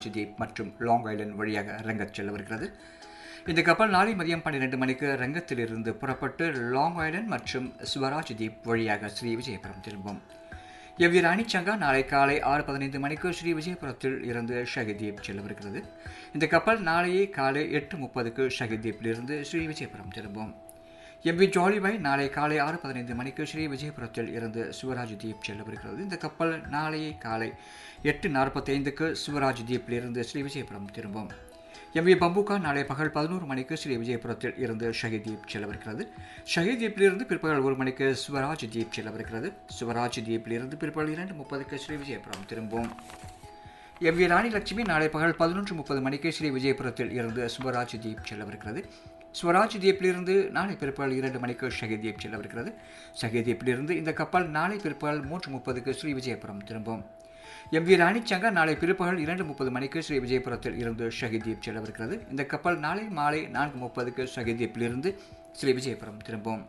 தீப் மற்றும் long Island வழியாக ரங்கத் செல்லவிருக்கிறது இந்த கப்பல் நாளை மதியம் பன்னிரண்டு மணிக்கு ரங்கத்திலிருந்து புறப்பட்டு லாங் ஐலண்ட் மற்றும் ஸ்வராஜ் தீப் வழியாக ஸ்ரீ விஜயபுரம் திரும்பும் எவ்வி ராணி சங்கா நாளை காலை ஆறு பதினைந்து மணிக்கு ஸ்ரீ விஜயபுரத்தில் இருந்து ஷஹிதீப் செல்லவிருக்கிறது இந்த கப்பல் நாளையே காலை எட்டு முப்பதுக்கு ஷஹிதீப்பிலிருந்து ஸ்ரீ விஜயபுரம் திரும்பும் எம்பி ஜாலிபாய் நாளை காலை ஆறு பதினைந்து மணிக்கு ஸ்ரீ விஜயபுரத்தில் இருந்து சிவராஜ் தீப் செல்லவிருக்கிறது இந்த கப்பல் நாளையே காலை எட்டு நாற்பத்தைந்துக்கு சிவராஜ் தீப்பிலிருந்து ஸ்ரீ விஜயபுரம் திரும்பும் எம்வி பம்புகா நாளை பகல் பதினோரு மணிக்கு ஸ்ரீ விஜயபுரத்தில் இருந்து ஷஹிதீப் செல்லவிருக்கிறது ஷஹிதீப்பிலிருந்து பிற்பகல் ஒரு மணிக்கு சிவராஜ் தீப் செல்லவிருக்கிறது சிவராஜ் தீப்பிலிருந்து பிற்பகல் இரண்டு முப்பதுக்கு ஸ்ரீ விஜயபுரம் திரும்பும் எவ்வி ராணி லட்சுமி நாளை பகல் பதினொன்று முப்பது மணிக்கு ஸ்ரீ விஜயபுரத்தில் இருந்து ஸ்வராஜ் தீப் செல்லவிருக்கிறது ஸ்வராஜ் தீப்பிலிருந்து நாளை பிற்பகல் இரண்டு மணிக்கு ஷஹிதீப் செல்லவிருக்கிறது ஷஹிதீப்பிலிருந்து இந்த கப்பல் நாளை பிற்பகல் மூன்று முப்பதுக்கு ஸ்ரீ விஜயபுரம் திரும்பும் எம் வி ராணிச்சங்கா நாளை பிற்பகல் இரண்டு முப்பது மணிக்கு ஸ்ரீ விஜயபுரத்தில் இருந்து ஷஹிதீப் செல்லவிருக்கிறது இந்த கப்பல் நாளை மாலை நான்கு முப்பதுக்கு ஷஹிதீப்பிலிருந்து ஸ்ரீ விஜயபுரம் திரும்பும்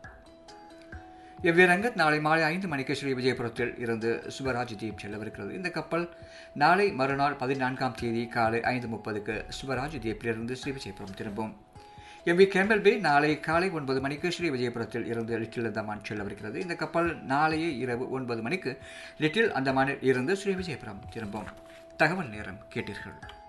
எவ்வி ரங்கத் நாளை மாலை ஐந்து மணிக்கு ஸ்ரீ விஜயபுரத்தில் இருந்து சுவராஜ் தீப் செல்லவிருக்கிறது இந்த கப்பல் நாளை மறுநாள் பதினான்காம் தேதி காலை ஐந்து முப்பதுக்கு சுவராஜ் தீப்பிலிருந்து ஸ்ரீ விஜயபுரம் திரும்பும் எவ்வி கேம்பல் பே நாளை காலை ஒன்பது மணிக்கு ஸ்ரீ விஜயபுரத்தில் இருந்து லிட்டில் அந்தமான் செல்லவிருக்கிறது இந்த கப்பல் நாளையே இரவு ஒன்பது மணிக்கு லிட்டில் அந்தமானில் இருந்து ஸ்ரீ விஜயபுரம் திரும்பும் தகவல் நேரம் கேட்டீர்கள்